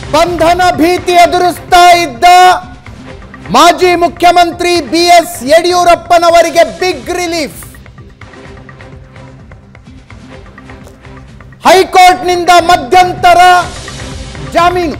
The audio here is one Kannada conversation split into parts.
ಬಂಧನ ಭೀತಿ ಎದುರಿಸ್ತಾ ಇದ್ದ ಮಾಜಿ ಮುಖ್ಯಮಂತ್ರಿ ಬಿ ಎಸ್ ಯಡಿಯೂರಪ್ಪನವರಿಗೆ ಬಿಗ್ ರಿಲೀಫ್ ಹೈಕೋರ್ಟ್ನಿಂದ ಮಧ್ಯಂತರ ಜಾಮೀನು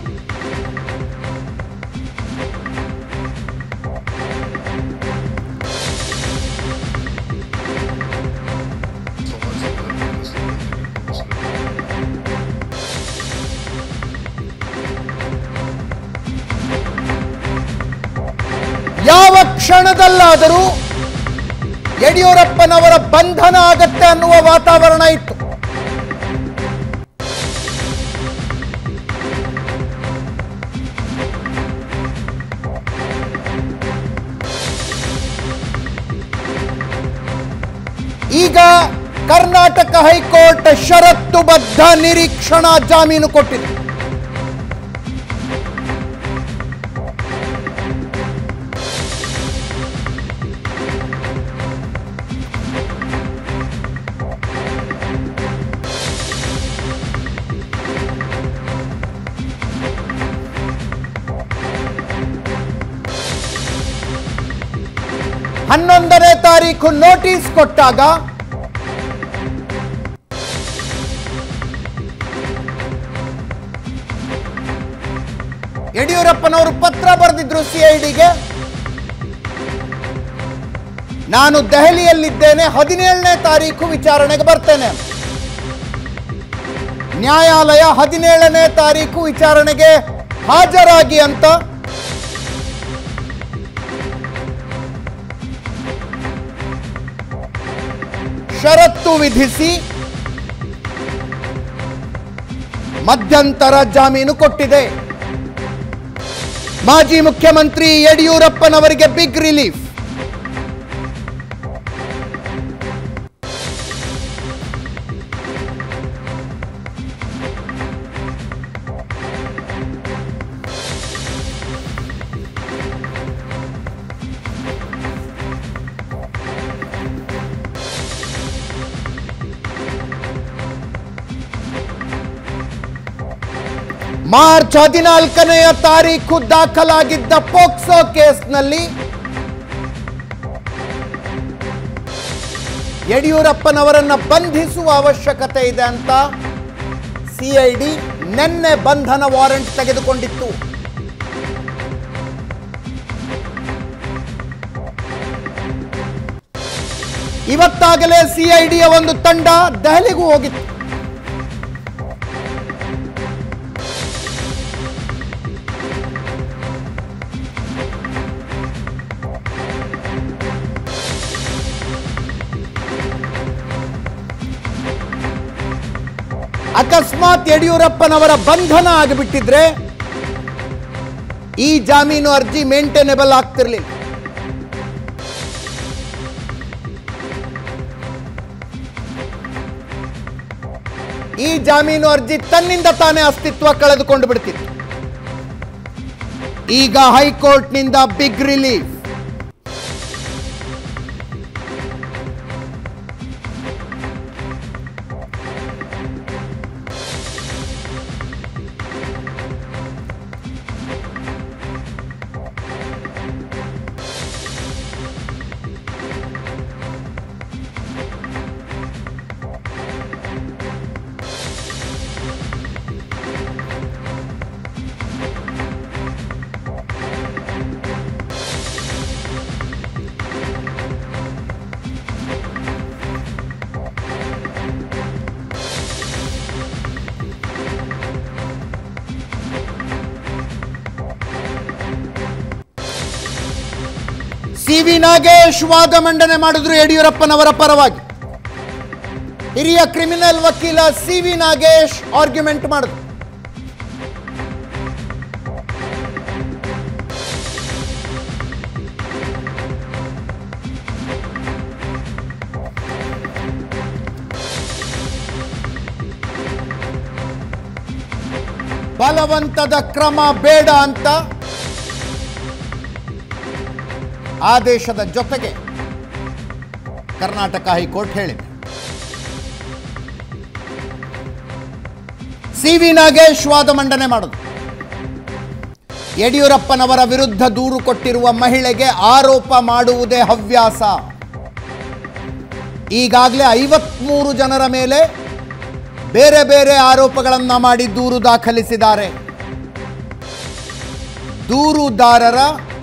ಯಾವ ಕ್ಷಣದಲ್ಲಾದರೂ ಯಡಿಯೂರಪ್ಪನವರ ಬಂಧನ ಆಗತ್ತೆ ಅನ್ನುವ ವಾತಾವರಣ ಇತ್ತು ಈಗ ಕರ್ನಾಟಕ ಹೈಕೋರ್ಟ್ ಷರತ್ತುಬದ್ಧ ನಿರೀಕ್ಷಣಾ ಜಾಮೀನು ಕೊಟ್ಟಿದೆ ಹನ್ನೊಂದನೇ ತಾರೀಕು ನೋಟಿಸ್ ಕೊಟ್ಟಾಗ ಯಡಿಯೂರಪ್ಪನವರು ಪತ್ರ ಬರೆದಿದ್ರು ಸಿಐಡಿಗೆ ನಾನು ದೆಹಲಿಯಲ್ಲಿದ್ದೇನೆ ಹದಿನೇಳನೇ ತಾರೀಕು ವಿಚಾರಣೆಗೆ ಬರ್ತೇನೆ ನ್ಯಾಯಾಲಯ ಹದಿನೇಳನೇ ತಾರೀಕು ವಿಚಾರಣೆಗೆ ಹಾಜರಾಗಿ ಅಂತ ಷರತ್ತು ವಿಧಿಸಿ ಮಧ್ಯಂತರ ಜಾಮೀನು ಕೊಟ್ಟಿದೆ ಮಾಜಿ ಮುಖ್ಯಮಂತ್ರಿ ಯಡಿಯೂರಪ್ಪನವರಿಗೆ ಬಿಗ್ ರಿಲೀಫ್ ಮಾರ್ಚ್ ಹದಿನಾಲ್ಕನೆಯ ತಾರೀಕು ದಾಖಲಾಗಿದ್ದ ಪೋಕ್ಸೋ ಕೇಸ್ನಲ್ಲಿ ಯಡಿಯೂರಪ್ಪನವರನ್ನ ಬಂಧಿಸುವ ಅವಶ್ಯಕತೆ ಇದೆ ಅಂತ ಸಿಐಡಿ ನಿನ್ನೆ ಬಂಧನ ವಾರೆಂಟ್ ತೆಗೆದುಕೊಂಡಿತ್ತು ಇವತ್ತಾಗಲೇ ಸಿಐಡಿಯ ಒಂದು ತಂಡ ದೆಹಲಿಗೂ ಹೋಗಿತ್ತು ಅಕಸ್ಮಾತ್ ಯಡಿಯೂರಪ್ಪನವರ ಬಂಧನ ಆಗಿಬಿಟ್ಟಿದ್ರೆ ಈ ಜಾಮೀನು ಅರ್ಜಿ ಮೇಂಟೈನೇಬಲ್ ಆಗ್ತಿರ್ಲಿಲ್ಲ ಈ ಜಾಮೀನು ಅರ್ಜಿ ತನ್ನಿಂದ ತಾನೇ ಅಸ್ತಿತ್ವ ಕಳೆದುಕೊಂಡು ಬಿಡ್ತಿತ್ತು ಈಗ ಹೈಕೋರ್ಟ್ನಿಂದ big relief C V Nagesh ವಾದ ಮಂಡನೆ ಮಾಡಿದ್ರು ಯಡಿಯೂರಪ್ಪನವರ ಪರವಾಗಿ ಹಿರಿಯ ಕ್ರಿಮಿನಲ್ ವಕೀಲ ಸಿ ವಿ ನಾಗೇಶ್ ಆರ್ಗ್ಯುಮೆಂಟ್ ಮಾಡಿದ್ರು ಬಲವಂತದ ಕ್ರಮ ಬೇಡ ಅಂತ ಆದೇಶದ ಜೊತೆಗೆ ಕರ್ನಾಟಕ ಹೈಕೋರ್ಟ್ ಹೇಳಿದೆ ಸಿ ವಿ ನಾಗೇಶ್ ವಾದ ಮಂಡನೆ ಮಾಡುದು ಯಡಿಯೂರಪ್ಪನವರ ವಿರುದ್ಧ ದೂರು ಕೊಟ್ಟಿರುವ ಮಹಿಳೆಗೆ ಆರೋಪ ಮಾಡುವುದೇ ಹವ್ಯಾಸ ಈಗಾಗಲೇ ಐವತ್ಮೂರು ಜನರ ಮೇಲೆ ಬೇರೆ ಬೇರೆ ಆರೋಪಗಳನ್ನ ಮಾಡಿ ದೂರು ದಾಖಲಿಸಿದ್ದಾರೆ ದೂರುದಾರರ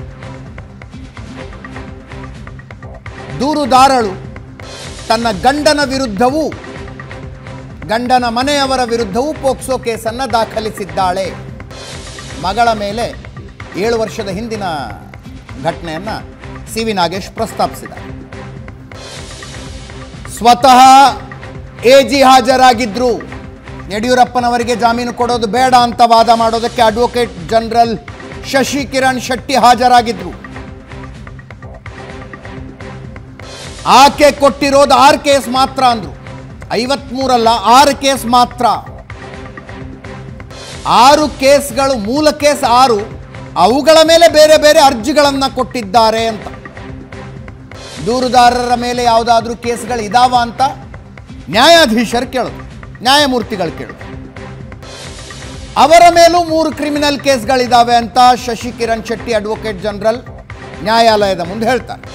ದೂರುದಾರಳು ತನ್ನ ಗಂಡನ ವಿರುದ್ಧವೂ ಗಂಡನ ಮನೆಯವರ ವಿರುದ್ಧವೂ ಪೋಕ್ಸೋ ಕೇಸನ್ನು ದಾಖಲಿಸಿದ್ದಾಳೆ ಮಗಳ ಮೇಲೆ ಏಳು ವರ್ಷದ ಹಿಂದಿನ ಘಟನೆಯನ್ನು ಸಿ ವಿ ನಾಗೇಶ್ ಪ್ರಸ್ತಾಪಿಸಿದ್ದಾರೆ ಸ್ವತಃ ಎ ಜಿ ಹಾಜರಾಗಿದ್ರು ಯಡಿಯೂರಪ್ಪನವರಿಗೆ ಜಾಮೀನು ಕೊಡೋದು ಬೇಡ ಅಂತ ವಾದ ಮಾಡೋದಕ್ಕೆ ಅಡ್ವೊಕೇಟ್ ಜನರಲ್ ಶಶಿ ಕಿರಣ್ ಶೆಟ್ಟಿ ಹಾಜರಾಗಿದ್ರು ಆಕೆ ಕೊಟ್ಟಿರೋದು ಆರು ಕೇಸ್ ಮಾತ್ರ ಅಂದ್ರು ಐವತ್ಮೂರಲ್ಲ ಆರು ಕೇಸ್ ಮಾತ್ರ ಆರು ಕೇಸ್ಗಳು ಮೂಲ ಕೇಸ್ ಆರು ಅವುಗಳ ಮೇಲೆ ಬೇರೆ ಬೇರೆ ಅರ್ಜಿಗಳನ್ನು ಕೊಟ್ಟಿದ್ದಾರೆ ಅಂತ ದೂರುದಾರರ ಮೇಲೆ ಯಾವುದಾದ್ರೂ ಕೇಸ್ಗಳು ಇದಾವ ಅಂತ ನ್ಯಾಯಾಧೀಶರು ಕೇಳೋದು ನ್ಯಾಯಮೂರ್ತಿಗಳು ಕೇಳೋದು ಅವರ ಮೇಲೂ ಮೂರು ಕ್ರಿಮಿನಲ್ ಕೇಸ್ಗಳಿದ್ದಾವೆ ಅಂತ ಶಶಿ ಕಿರಣ್ ಶೆಟ್ಟಿ ಅಡ್ವೊಕೇಟ್ ಜನರಲ್ ನ್ಯಾಯಾಲಯದ ಮುಂದೆ ಹೇಳ್ತಾರೆ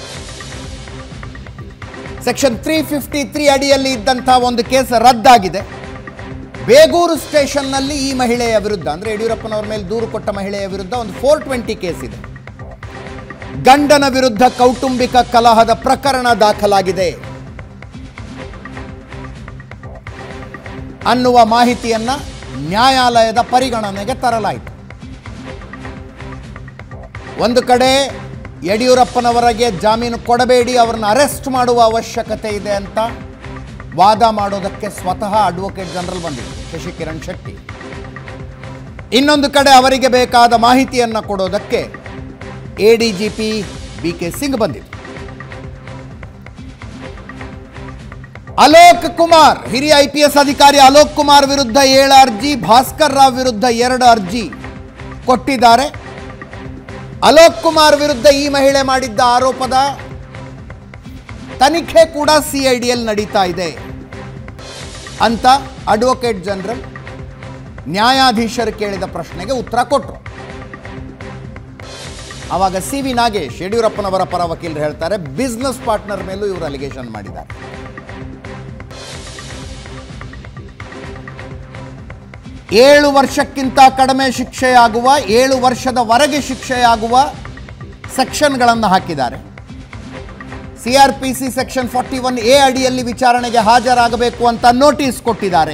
ಸೆಕ್ಷನ್ ತ್ರೀ ಫಿಫ್ಟಿ ತ್ರೀ ಅಡಿಯಲ್ಲಿ ಇದ್ದಂಥ ಒಂದು ಕೇಸ್ ರದ್ದಾಗಿದೆ ಬೇಗೂರು ಸ್ಟೇಷನ್ನಲ್ಲಿ ಈ ಮಹಿಳೆಯ ವಿರುದ್ಧ ಅಂದರೆ ಯಡಿಯೂರಪ್ಪನವರ ಮೇಲೆ ದೂರು ಕೊಟ್ಟ ಮಹಿಳೆಯ ವಿರುದ್ಧ ಒಂದು ಫೋರ್ ಟ್ವೆಂಟಿ ಕೇಸ್ ಇದೆ ಗಂಡನ ವಿರುದ್ಧ ಕೌಟುಂಬಿಕ ಕಲಹದ ಪ್ರಕರಣ ದಾಖಲಾಗಿದೆ ಅನ್ನುವ ಮಾಹಿತಿಯನ್ನ ನ್ಯಾಯಾಲಯದ ಪರಿಗಣನೆಗೆ ತರಲಾಯಿತು ಒಂದು ಕಡೆ ಯಡಿಯೂರಪ್ಪನವರಿಗೆ ಜಾಮೀನು ಕೊಡಬೇಡಿ ಅವರನ್ನು ಅರೆಸ್ಟ್ ಮಾಡುವ ಅವಶ್ಯಕತೆ ಇದೆ ಅಂತ ವಾದ ಮಾಡೋದಕ್ಕೆ ಸ್ವತಃ ಅಡ್ವೊಕೇಟ್ ಜನರಲ್ ಬಂದಿದೆ ಶಶಿ ಕಿರಣ್ ಶೆಟ್ಟಿ ಇನ್ನೊಂದು ಕಡೆ ಅವರಿಗೆ ಬೇಕಾದ ಮಾಹಿತಿಯನ್ನು ಕೊಡೋದಕ್ಕೆ A D G P B K Singh ಬಂದಿದೆ ಅಲೋಕ್ ಕುಮಾರ್ ಹಿರಿಯ ಐ ಪಿ ಎಸ್ ಅಧಿಕಾರಿ ಅಲೋಕ್ ಕುಮಾರ್ ವಿರುದ್ಧ ಏಳು ಅರ್ಜಿ ಭಾಸ್ಕರ್ ರಾವ್ ವಿರುದ್ಧ ಎರಡು ಅರ್ಜಿ ಕೊಟ್ಟಿದ್ದಾರೆ ಅಲೋಕ್ ಕುಮಾರ್ ವಿರುದ್ಧ ಈ ಮಹಿಳೆ ಮಾಡಿದ್ದ ಆರೋಪದ ತನಿಖೆ ಕೂಡ ಸಿಐಡಿಯಲ್ಲಿ ನಡೀತಾ ಇದೆ ಅಂತ ಅಡ್ವೊಕೇಟ್ ಜನರಲ್ ನ್ಯಾಯಾಧೀಶರು ಕೇಳಿದ ಪ್ರಶ್ನೆಗೆ ಉತ್ತರ ಕೊಟ್ಟರು ಆವಾಗ ಸಿ ವಿ ನಾಗೇಶ್ ಯಡಿಯೂರಪ್ಪನವರ ಪರ ವಕೀಲರು ಹೇಳ್ತಾರೆ ಬಿಸ್ನೆಸ್ ಪಾರ್ಟ್ನರ್ ಮೇಲೂ ಇವರು ಅಲಿಗೇಷನ್ ಮಾಡಿದ್ದಾರೆ ಏಳು ವರ್ಷಕ್ಕಿಂತ ಕಡಿಮೆ ಶಿಕ್ಷೆಯಾಗುವ ಏಳು ವರ್ಷದವರೆಗೆ ಶಿಕ್ಷೆಯಾಗುವ ಸೆಕ್ಷನ್ಗಳನ್ನು ಹಾಕಿದ್ದಾರೆ C R P C section forty one A ಅಡಿಯಲ್ಲಿ ವಿಚಾರಣೆಗೆ ಹಾಜರಾಗಬೇಕು ಅಂತ ನೋಟಿಸ್ ಕೊಟ್ಟಿದ್ದಾರೆ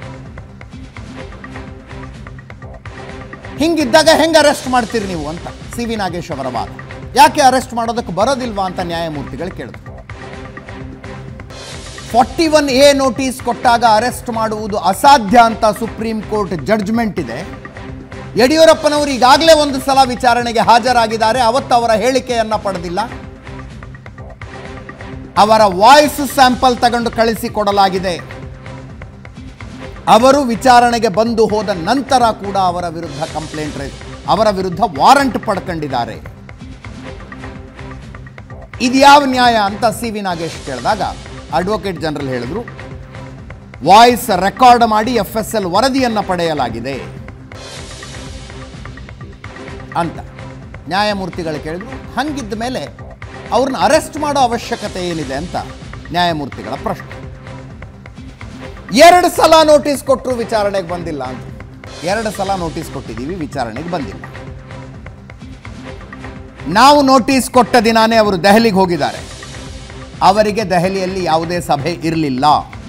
ಹಿಂಗಿದ್ದಾಗ ಹೆಂಗೆ ಅರೆಸ್ಟ್ ಮಾಡ್ತೀರಿ ನೀವು ಅಂತ ಸಿ ವಿ ನಾಗೇಶ್ ಅವರ ವಾದ ಯಾಕೆ ಅರೆಸ್ಟ್ ಮಾಡೋದಕ್ಕೆ ಬರೋದಿಲ್ವಾ ಅಂತ ನ್ಯಾಯಮೂರ್ತಿಗಳು ಕೇಳಿದ್ರು ಫಾರ್ಟಿ ಒನ್ ಎ ನೋಟಿಸ್ ಕೊಟ್ಟಾಗ ಅರೆಸ್ಟ್ ಮಾಡುವುದು ಅಸಾಧ್ಯ ಅಂತ ಸುಪ್ರೀಂ ಕೋರ್ಟ್ ಜಡ್ಜ್ಮೆಂಟ್ ಇದೆ ಯಡಿಯೂರಪ್ಪನವರು ಈಗಾಗಲೇ ಒಂದು ಸಲ ವಿಚಾರಣೆಗೆ ಹಾಜರಾಗಿದ್ದಾರೆ ಅವತ್ತು ಅವರ ಹೇಳಿಕೆಯನ್ನ ಪಡೆದಿಲ್ಲ ಅವರ ವಾಯ್ಸ್ ಸ್ಯಾಂಪಲ್ ತಗೊಂಡು ಕಳಿಸಿಕೊಡಲಾಗಿದೆ ಅವರು ವಿಚಾರಣೆಗೆ ಬಂದು ಹೋದ ನಂತರ ಕೂಡ ಅವರ ವಿರುದ್ಧ ಕಂಪ್ಲೇಂಟ್ ರೈಸ್ ಅವರ ವಿರುದ್ಧ ವಾರಂಟ್ ಪಡ್ಕೊಂಡಿದ್ದಾರೆ ಇದ್ಯಾವ ನ್ಯಾಯ ಅಂತ ಸಿ ವಿ ನಾಗೇಶ್ ಕೇಳಿದಾಗ ಅಡ್ವೊಕೇಟ್ ಜನರಲ್ ಹೇಳಿದ್ರು ವಾಯ್ಸ್ ರೆಕಾರ್ಡ್ ಮಾಡಿ ಎಫ್ ಎಸ್ ಎಲ್ ವರದಿಯನ್ನು ಪಡೆಯಲಾಗಿದೆ ಅಂತ ನ್ಯಾಯಮೂರ್ತಿಗಳು ಕೇಳಿದ್ರು ಹಂಗಿದ್ದ ಮೇಲೆ ಅವ್ರನ್ನ ಅರೆಸ್ಟ್ ಮಾಡೋ ಅವಶ್ಯಕತೆ ಏನಿದೆ ಅಂತ ನ್ಯಾಯಮೂರ್ತಿಗಳ ಪ್ರಶ್ನೆ ಎರಡು ಸಲ ನೋಟಿಸ್ ಕೊಟ್ಟರು ವಿಚಾರಣೆಗೆ ಬಂದಿಲ್ಲ ಅಂತ ಎರಡು ಸಲ ನೋಟಿಸ್ ಕೊಟ್ಟಿದ್ದೀವಿ ವಿಚಾರಣೆಗೆ ಬಂದಿಲ್ಲ ನಾವು ನೋಟಿಸ್ ಕೊಟ್ಟ ದಿನಾನೇ ಅವರು ದೆಹಲಿಗೆ ಹೋಗಿದ್ದಾರೆ ಅವರಿಗೆ ದೆಹಲಿಯಲ್ಲಿ ಯಾವುದೇ ಸಭೆ ಇರಲಿಲ್ಲ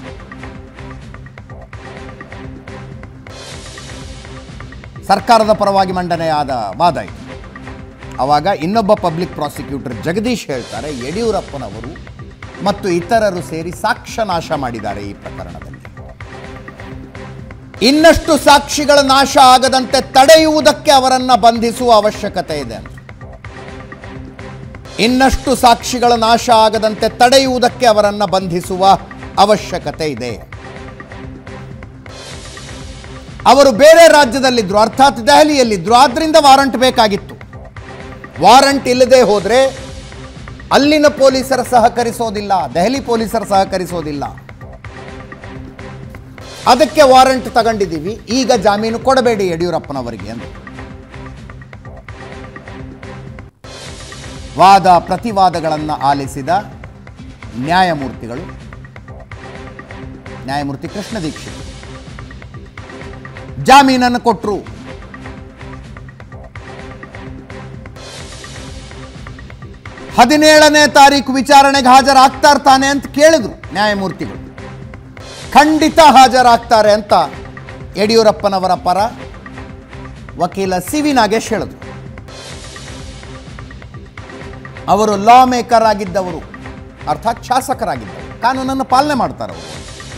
ಸರ್ಕಾರದ ಪರವಾಗಿ ಮಂಡನೆಯಾದ ವಾದ ಇದು ಆವಾಗ ಇನ್ನೊಬ್ಬ ಪಬ್ಲಿಕ್ ಪ್ರಾಸಿಕ್ಯೂಟರ್ ಜಗದೀಶ್ ಹೇಳ್ತಾರೆ ಯಡಿಯೂರಪ್ಪನವರು ಮತ್ತು ಇತರರು ಸೇರಿ ಸಾಕ್ಷ್ಯ ನಾಶ ಮಾಡಿದ್ದಾರೆ ಈ ಪ್ರಕರಣದಲ್ಲಿ ಇನ್ನಷ್ಟು ಸಾಕ್ಷಿಗಳ ನಾಶ ಆಗದಂತೆ ತಡೆಯುವುದಕ್ಕೆ ಅವರನ್ನ ಬಂಧಿಸುವ ಅವಶ್ಯಕತೆ ಇದೆ ಅಂತ ಇನ್ನಷ್ಟು ಸಾಕ್ಷಿಗಳ ನಾಶ ಆಗದಂತೆ ತಡೆಯುವುದಕ್ಕೆ ಅವರನ್ನ ಬಂಧಿಸುವ ಅವಶ್ಯಕತೆ ಇದೆ ಅವರು ಬೇರೆ ರಾಜ್ಯದಲ್ಲಿದ್ರು ಅರ್ಥಾತ್ ದೆಹಲಿಯಲ್ಲಿದ್ರು ಆದ್ರಿಂದ ವಾರಂಟ್ ಬೇಕಾಗಿತ್ತು ವಾರಂಟ್ ಇಲ್ಲದೆ ಹೋದ್ರೆ ಅಲ್ಲಿನ ಪೊಲೀಸರು ಸಹಕರಿಸೋದಿಲ್ಲ ದೆಹಲಿ ಪೊಲೀಸರು ಸಹಕರಿಸೋದಿಲ್ಲ ಅದಕ್ಕೆ ವಾರಂಟ್ ತಗೊಂಡಿದ್ದೀವಿ ಈಗ ಜಾಮೀನು ಕೊಡಬೇಡಿ ಯಡಿಯೂರಪ್ಪನವರಿಗೆ ಅಂತ ವಾದ ಪ್ರತಿವಾದಗಳನ್ನು ಆಲಿಸಿದ ನ್ಯಾಯಮೂರ್ತಿಗಳು ನ್ಯಾಯಮೂರ್ತಿ ಕೃಷ್ಣ ದೀಕ್ಷಿತ್ ಜಾಮೀನನ್ನು ಕೊಟ್ಟರು ಹದಿನೇಳನೇ ತಾರೀಕು ವಿಚಾರಣೆಗೆ ಹಾಜರಾಗ್ತಾ ಇರ್ತಾನೆ ಅಂತ ಕೇಳಿದ್ರು ನ್ಯಾಯಮೂರ್ತಿಗಳು ಖಂಡಿತ ಹಾಜರಾಗ್ತಾರೆ ಅಂತ ಯಡಿಯೂರಪ್ಪನವರ ಪರ ವಕೀಲ ಸಿ ವಿ ನಾಗೇಶ್ ಹೇಳಿದ್ರು ಅವರು ಲಾ ಮೇಕರ್ ಆಗಿದ್ದವರು ಅರ್ಥಾತ್ ಶಾಸಕರಾಗಿದ್ದವರು ಕಾನೂನನ್ನು ಪಾಲನೆ ಮಾಡ್ತಾರೆ ಅವರು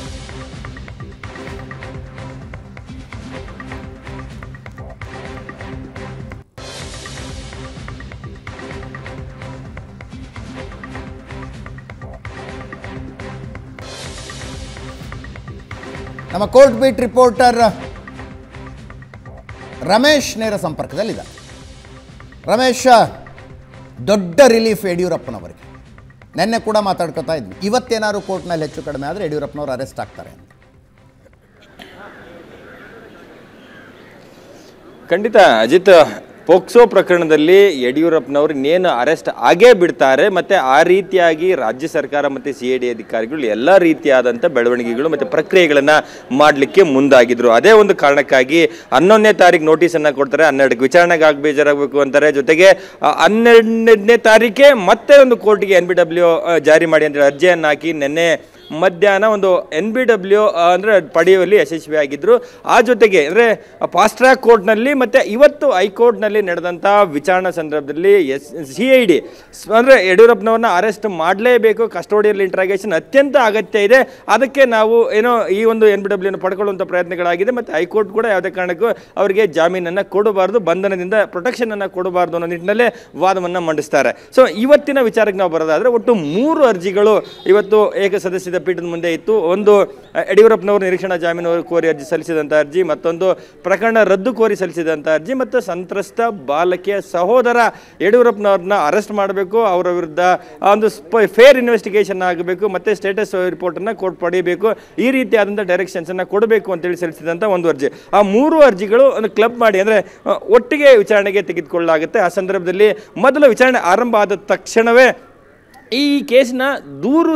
ನಮ್ಮ ಕೋರ್ಟ್ ಬೀಟ್ ರಿಪೋರ್ಟರ್ ರಮೇಶ್ ನೇರ ಸಂಪರ್ಕದಲ್ಲಿದ್ದಾರೆ ರಮೇಶ್ ದೊಡ್ಡ ರಿಲೀಫ್ ಯಡಿಯೂರಪ್ಪನವರಿಗೆ ನಿನ್ನೆ ಕೂಡ ಮಾತಾಡ್ಕೊತಾ ಇದ್ವಿ ಇವತ್ತೇನಾದ್ರು ಕೋರ್ಟ್ನಲ್ಲಿ ಹೆಚ್ಚು ಕಡಿಮೆ ಆದರೆ ಯಡಿಯೂರಪ್ಪನವರು ಅರೆಸ್ಟ್ ಆಗ್ತಾರೆ ಅಂತ ಖಂಡಿತ ಅಜಿತ್ ಪೋಕ್ಸೋ ಪ್ರಕರಣದಲ್ಲಿ ಯಡಿಯೂರಪ್ಪನವರು ಇನ್ನೇನು ಅರೆಸ್ಟ್ ಆಗೇ ಬಿಡ್ತಾರೆ ಮತ್ತೆ ಆ ರೀತಿಯಾಗಿ ರಾಜ್ಯ ಸರ್ಕಾರ ಮತ್ತೆ ಸಿ ಐ ಡಿ ಅಧಿಕಾರಿಗಳು ಎಲ್ಲ ರೀತಿಯಾದಂಥ ಬೆಳವಣಿಗೆಗಳು ಮತ್ತೆ ಪ್ರಕ್ರಿಯೆಗಳನ್ನ ಮಾಡಲಿಕ್ಕೆ ಮುಂದಾಗಿದ್ರು ಅದೇ ಒಂದು ಕಾರಣಕ್ಕಾಗಿ ಹನ್ನೊಂದನೇ ತಾರೀಕು ನೋಟಿಸ್ ಅನ್ನ ಕೊಡ್ತಾರೆ ಹನ್ನೆರಡಕ್ಕೆ ವಿಚಾರಣೆಗೆ ಆಗಿ ಬೇಜಾರಾಗಬೇಕು ಅಂತಾರೆ ಜೊತೆಗೆ ಆ, ಹನ್ನೆರಡನೇ ತಾರೀಕೆ ಮತ್ತೆ ಒಂದು ಕೋರ್ಟಿಗೆ ಎನ್ ಬಿ ಡಬ್ಲ್ಯೂ ಜಾರಿ ಮಾಡಿ ಅಂತ ಅರ್ಜಿಯನ್ನು ಹಾಕಿ ನಿನ್ನೆ ಮಧ್ಯಾಹ್ನ ಒಂದು ಎನ್ ಬಿ ಡಬ್ಲ್ಯೂ ಅಂದರೆ ಪಡೆಯುವಲ್ಲಿ ಯಶಸ್ವಿಯಾಗಿದ್ದರು ಆ ಜೊತೆಗೆ ಅಂದರೆ ಫಾಸ್ಟ್ ಟ್ರ್ಯಾಕ್ ಕೋರ್ಟ್ನಲ್ಲಿ ಮತ್ತು ಇವತ್ತು ಹೈಕೋರ್ಟ್ನಲ್ಲಿ ನಡೆದಂಥ ವಿಚಾರಣಾ ಸಂದರ್ಭದಲ್ಲಿ ಎಸ್ ಸಿ ಐ ಡಿ ಅಂದರೆ ಯಡಿಯೂರಪ್ಪನವ್ರನ್ನ ಅರೆಸ್ಟ್ ಮಾಡಲೇಬೇಕು ಕಸ್ಟೋಡಿಯಲ್ ಇಂಟ್ರಾಗೇಷನ್ ಅತ್ಯಂತ ಅಗತ್ಯ ಇದೆ ಅದಕ್ಕೆ ನಾವು ಏನೋ ಈ ಒಂದು ಎನ್ ಬಿ ಡಬ್ಲ್ಯೂನ ಪಡ್ಕೊಳ್ಳುವಂಥ ಪ್ರಯತ್ನಗಳಾಗಿದೆ ಮತ್ತು ಹೈಕೋರ್ಟ್ ಕೂಡ ಯಾವುದೇ ಕಾರಣಕ್ಕೂ ಅವರಿಗೆ ಜಾಮೀನನ್ನು ಕೊಡಬಾರ್ದು ಬಂಧನದಿಂದ ಪ್ರೊಟೆಕ್ಷನನ್ನು ಕೊಡಬಾರ್ದು ಅನ್ನೋ ನಿಟ್ಟಿನಲ್ಲೇ ವಾದವನ್ನು ಮಂಡಿಸ್ತಾರೆ ಸೊ ಇವತ್ತಿನ ವಿಚಾರಕ್ಕೆ ನಾವು ಬರೋದಾದರೆ ಒಟ್ಟು ಮೂರು ಅರ್ಜಿಗಳು ಇವತ್ತು ಏಕಸದಸ್ಯದ ಪೀಠದ ಮುಂದೆ ಇತ್ತು ಒಂದು ಅ, ಯಡಿಯೂರಪ್ಪನವರು ನಿರೀಕ್ಷಣಾ ಜಾಮೀನು ಕೋರಿ ಅರ್ಜಿ ಸಲ್ಲಿಸಿದಂಥ ಅರ್ಜಿ ಮತ್ತೊಂದು ಪ್ರಕರಣ ರದ್ದು ಕೋರಿ ಸಲ್ಲಿಸಿದಂಥ ಅರ್ಜಿ ಮತ್ತು ಸಂತ್ರಸ್ತ ಬಾಲಕಿಯ ಸಹೋದರ ಯಡಿಯೂರಪ್ಪನವ್ರನ್ನ ಅರೆಸ್ಟ್ ಮಾಡಬೇಕು ಅವರ ವಿರುದ್ಧ ಆ ಒಂದು ಫೇರ್ ಇನ್ವೆಸ್ಟಿಗೇಷನ್ ಆಗಬೇಕು ಮತ್ತು ಸ್ಟೇಟಸ್ ರಿಪೋರ್ಟನ್ನು ಕೊಟ್ಟು ಪಡೆಯಬೇಕು ಈ ರೀತಿಯಾದಂಥ ಡೈರೆಕ್ಷನ್ಸನ್ನು ಕೊಡಬೇಕು ಅಂತೇಳಿ ಸಲ್ಲಿಸಿದಂಥ ಒಂದು ಅರ್ಜಿ ಆ ಮೂರು ಅರ್ಜಿಗಳು ಒಂದು ಕ್ಲಬ್ ಮಾಡಿ ಅಂದರೆ ಒಟ್ಟಿಗೆ ವಿಚಾರಣೆಗೆ ತೆಗೆದುಕೊಳ್ಳಲಾಗುತ್ತೆ ಆ ಸಂದರ್ಭದಲ್ಲಿ ಮೊದಲು ವಿಚಾರಣೆ ಆರಂಭ ಆದ ತಕ್ಷಣವೇ ಈ ಕೇಸಿನ ದೂರು